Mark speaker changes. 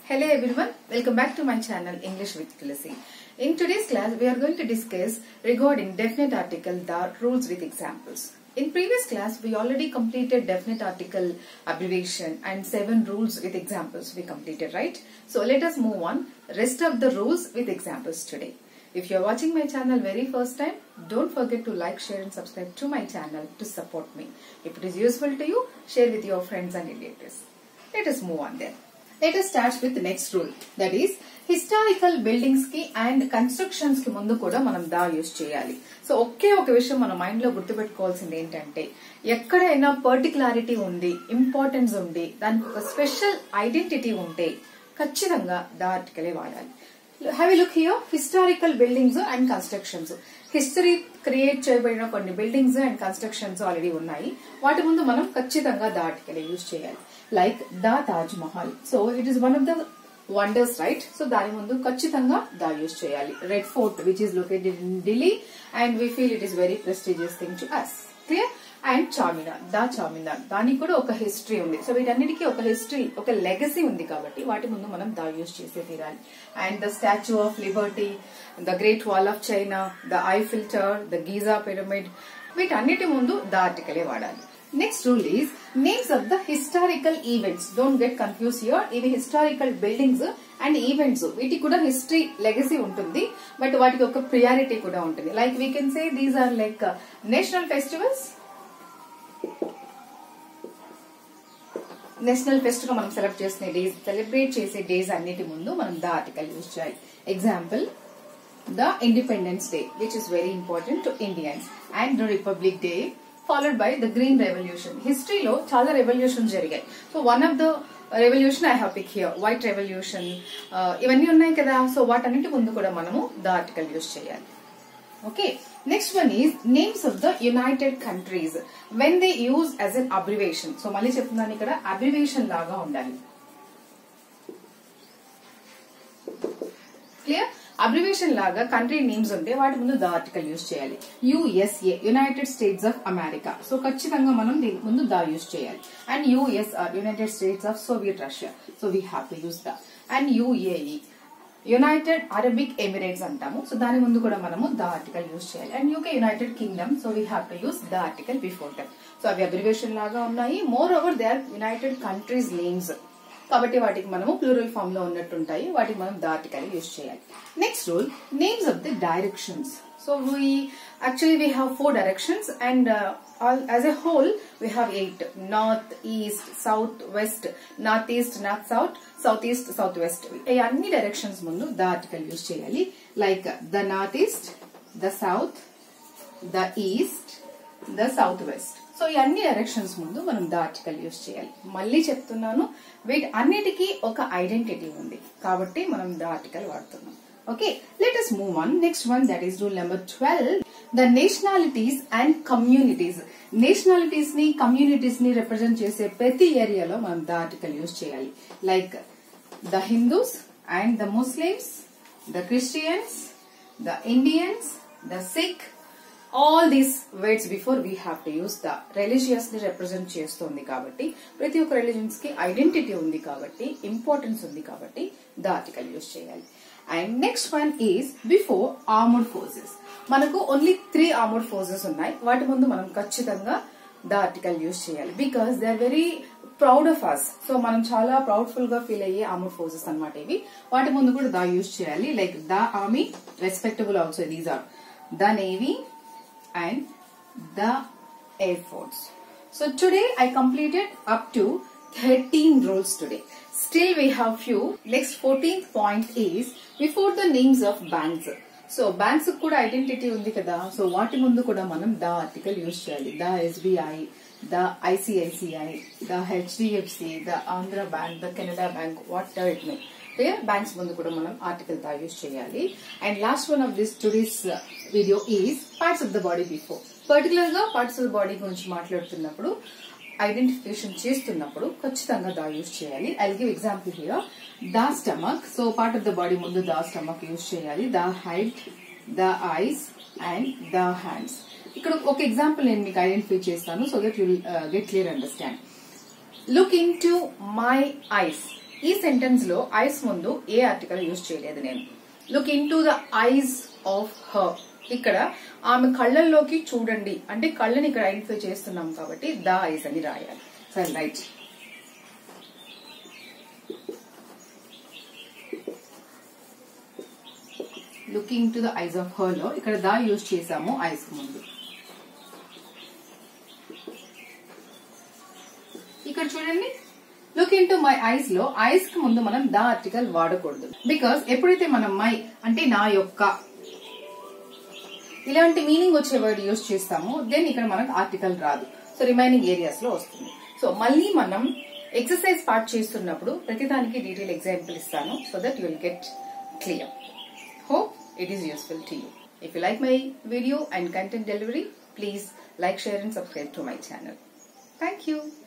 Speaker 1: Hello everyone, welcome back to my channel English with Tulasi. In today's class, we are going to discuss regarding definite article, the rules with examples. In previous class, we already completed definite article abbreviation and seven rules with examples we completed, right? So let us move on, rest of the rules with examples today. If you are watching my channel very first time, don't forget to like, share and subscribe to my channel to support me. If it is useful to you, share with your friends and relatives. Let us move on then. Let us start with the next rule. That is, historical buildings కి and constructions కి ముందు కూడా మనం దా use చేయాలి so ఒకే ఒక విషయం మన mind లో గుర్తుపెట్టుకోవాల్సింది ఏంటంటే ఎక్కడైనా పర్టికులారిటీ ఉంది ఇంపార్టెన్స్ ఉంది దానికి ఒక స్పెషల్ ఐడెంటిటీ ఉంటే ఖచ్చితంగా దా ఆర్టికలే వాడాలి have look here historical buildings and constructions history create చేయబడిన కొన్ని బిల్డింగ్స్ అండ్ కన్స్ట్రక్షన్స్ ఆల్రెడీ ఉన్నాయి వాటి ముందు మనం ఖచ్చితంగా దా ఆర్టికల్ యూజ్ చేయాలి like the Taj Mahal so it is one of the wonders right so దాని ముందు ఖచ్చితంగా దా యూజ్ చేయాలి Red Fort which is located in Delhi and we feel it is very prestigious thing to us clear and Charminar the Charminar దానికి కూడా ఒక history ఉంది so వీటన్నిటికీ ఒక హిస్టరీ ఒక లెగసీ ఉంది కాబట్టి వాటి ముందు మనం దా యూజ్ చేసే తీరాలి and the Statue of Liberty the Great Wall of China the ఐ ఫిల్టర్ ద గీజా పిరమిడ్ వీటన్నిటి ముందు ద ఆర్టికలే వాడాలి next rule is names of the historical events don't get confuse here ఇవి హిస్టారికల్ బిల్డింగ్స్ అండ్ ఈవెంట్స్ వీటికి కూడా history legacy ఉంటుంది but వాటికి ఒక ప్రియారిటీ కూడా ఉంటుంది like we can say these are like national festivals national fest గా మనం సెలెక్ట్ చేసిన డేస్ సెలబ్రేట్ చేసే డేస్ అన్నిటి ముందు మనం ద ఆర్టికల్ యూజ్ చేయాలి example the Independence Day which is very important to Indians and the Republic Day followed by the Green Revolution హిస్టరీలో చాలా రెవల్యూషన్ జరిగాయి so one of the revolution I have pick here White Revolution ఇవన్నీ ఉన్నాయి కదా so వాటన్నిటి ముందు కూడా మనము ద ఆర్టికల్ యూజ్ చేయాలి okay next one is names of the united countries when they use as an abbreviation so మళ్ళీ చెప్తున్నాను ఇక్కడ అబ్రివేషన్ లాగా ఉండాలి క్లియర్ అబ్రివేషన్ లాగా కంట్రీ నేమ్స్ ఉంటే వాటి ముందు ద ఆర్టికల్ యూజ్ చేయాలి USA United States of America so ఖచ్చితంగా మనం దీని ముందు ద యూజ్ చేయాలి and USR United States of Soviet Russia so we have to use the and UAE United Arabic Emirates అంటాము సో దాని ముందు కూడా మనము ద ఆర్టికల్ యూజ్ చేయాలి and UK United Kingdom so we have to use the article before that so అవి abbreviation లాగా ఉన్నాయి more over they are united countries names కాబట్టి వాటికి మనము ప్లూరల్ ఫామ్ లో ఉన్నట్టుంటాయి వాటికి మనం ద ఆర్టికల్ యూజ్ చేయాలి next rule names of the directions so we actually we have four directions and as a whole we have eight north east south west north east north south south east south west ఈ అన్ని directions ముందు the article use చేయాలి like the north east the south the east the south west so ఈ అన్ని directions ముందు మనం the article use చేయాలి మళ్ళీ చెప్తున్నాను వీటి అన్నిటికీ ఒక ఐడెంటిటీ ఉంది కాబట్టి మనం ద ఆర్టికల్ వాడుతున్నాం okay let us move on next one that is rule number twelve the nationalities and communities nationalities ని కమ్యూనిటీస్ ని రిప్రజెంట్ చేసే ప్రతి ఏరియాలో మనం ద ఆర్టికల్ యూజ్ చేయాలి like the Hindus and the Muslims the Christians the Indians the Sikh all these words before we have to use the religious ని represent చేస్తుంది కాబట్టి ప్రతి ఒక్క రిలీజియన్స్ కి ఐడెంటిటీ ఉంది కాబట్టి ఇంపార్టెన్స్ ఉంది కాబట్టి ద ఆర్టికల్ యూస్ చేయాలి and next one is before armed forces మనకు ఓన్లీ త్రీ ఆర్మోడ్ ఫోర్సెస్ ఉన్నాయి వాటి ముందు మనం ఖచ్చితంగా ద ఆర్టికల్ యూస్ చేయాలి because they are very proud of us so మనం చాలా ప్రౌడ్ఫుల్ గా ఫీల్ అయ్యే ఆర్మోడ్ ఫోర్సెస్ అనమాట ఇవి వాటి ముందు కూడా ద యూస్ చేయాలి like the army respectable also these are the navy and the Air Force. So today I completed up to 13 rules today. Still we have few. Next 14th point is before the names of banks. So banks కూడా identity ఉంది కదా so వాటి ముందు కూడా మనం the article use చేయాలి the SBI the ICICI the HDFC the Andhra Bank the Canada bank what it may clear banks ముందు కూడా మనం ఆర్టికల్ దా యూజ్ చేయాలి and last one of this today's video is parts of the body before particular గా parts of the body గురించి మాట్లాడుతున్నప్పుడు identification చేస్తున్నప్పుడు ఖచ్చితంగా the use చేయాలి I give example here the stomach so part of the body ముందు the stomach use చేయాలి the height the eyes and the hands ఇక్కడ ఒక ఎగ్జాంపుల్ నేను మీకు ఐడెంటిఫై చేస్తాను so that you'll get clear understand look in to my eyes ఈ sentence లో eyes ముందు ఏ ఆర్టికల్ యూజ్ చేయలేదు నేను look in to the eyes of her ఇక్కడ ఆమె కళ్ళల్లోకి చూడండి అంటే కళ్ళని ఇక్కడ ఐడెంటిఫై చేస్తున్నాం కాబట్టి ద ఐస్ అని రాయాలి సరే right looking to the eyes of her లో ఇక్కడ ద యూజ్ చేసాము ఐస్ ముందు ఇక్కడ చూడండి look in to my eyes లో ఐస్ కి ముందు మనం ద ఆర్టికల్ వాడకూడదు బికాస్ ఎప్పుడైతే మనం మై అంటే నా యొక్క ఇలాంటి మీనింగ్ వచ్చే వర్డ్ యూజ్ చేస్తామో దెన్ ఇక్కడ మనకు ఆర్టికల్ రాదు సో రిమైనింగ్ ఏరియాస్ లో వస్తుంది సో మళ్ళీ మనం ఎక్సర్సైజ్ పార్ట్ చేస్తున్నప్పుడు ప్రతిదానికి డీటెయిల్ ఎగ్జాంపుల్ ఇస్తాను so that you'll get clear Hope it is useful to you. If you like my video and content delivery, please like, share and subscribe to my channel. Thank you.